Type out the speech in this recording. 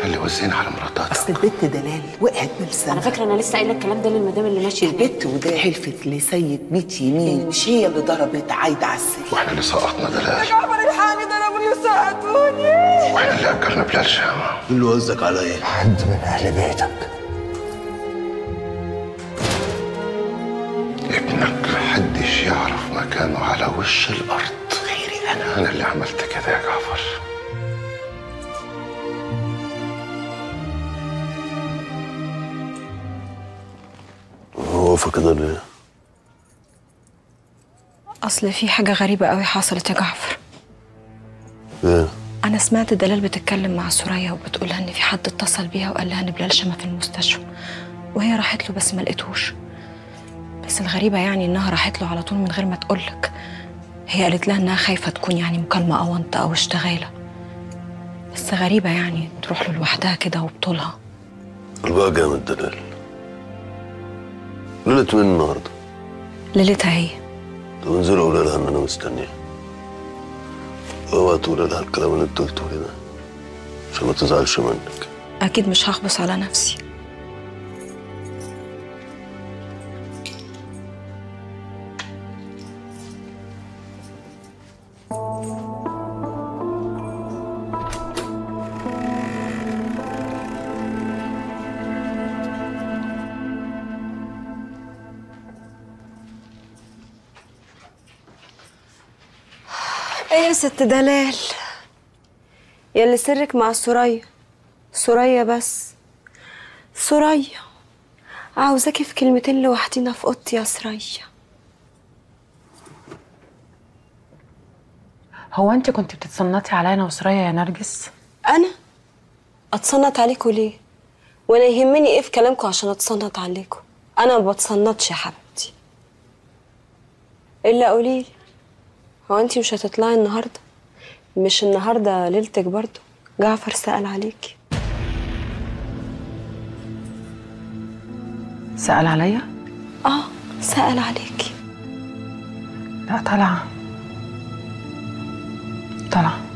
اللي وزينا على مراتاتك اصل البت دلال وقعت بلسانها على فكره انا لسه قايله الكلام ده للمدام اللي ماشيه هناك. البت وده حلفت لسيد بيت يمين مش هي اللي ضربت عايدة على السرير واحنا اللي سقطنا دلال جعفر الحامي ضربوني وسقطوني واحنا اللي اكلنا بلال شامة مين اللي قصدك عليا؟ حد من اهل بيتك ابنك محدش يعرف مكانه على وش الارض غيري انا انا اللي عملت كده يا جعفر هو كده ليه؟ اصل في حاجه غريبه قوي حصلت يا جعفر ايه؟ انا سمعت دلال بتتكلم مع سوريا وبتقولها ان في حد اتصل بيها وقال لها ان بلال شمه في المستشفى وهي راحت له بس ما لقيتهوش بس الغريبه يعني انها راحت له على طول من غير ما تقولك هي قالت لها انها خايفه تكون يعني مكالمه اونطه او اشتغاله بس غريبه يعني تروح له لوحدها كده وبطولها قلبها جامد دلال ليلة مين النهارده؟ ليلتها هي طب انزل قول لها ان انا مستنيها اوعى تقول لها الكلام اللي انت قلته لي ده عشان ما تزعلش منك اكيد مش هخبص على نفسي ايه يا ست دلال يلي سرك مع سوريا سوريا بس سوريا عاوزاكي في كلمتين لوحدينا في اوضتي يا سوريا هو انت كنت بتتصنطي عليا انا وسريا يا نرجس انا اتصنت عليكوا ليه وانا يهمني ايه في كلامكم عشان اتصنت عليكم انا ما بتصنتش يا حبيبتي الا قوليلي هو انتي مش هتطلعي النهارده مش النهارده ليلتك برضو جعفر سأل عليكي سأل عليا اه سأل عليكي لا طالعه طالعه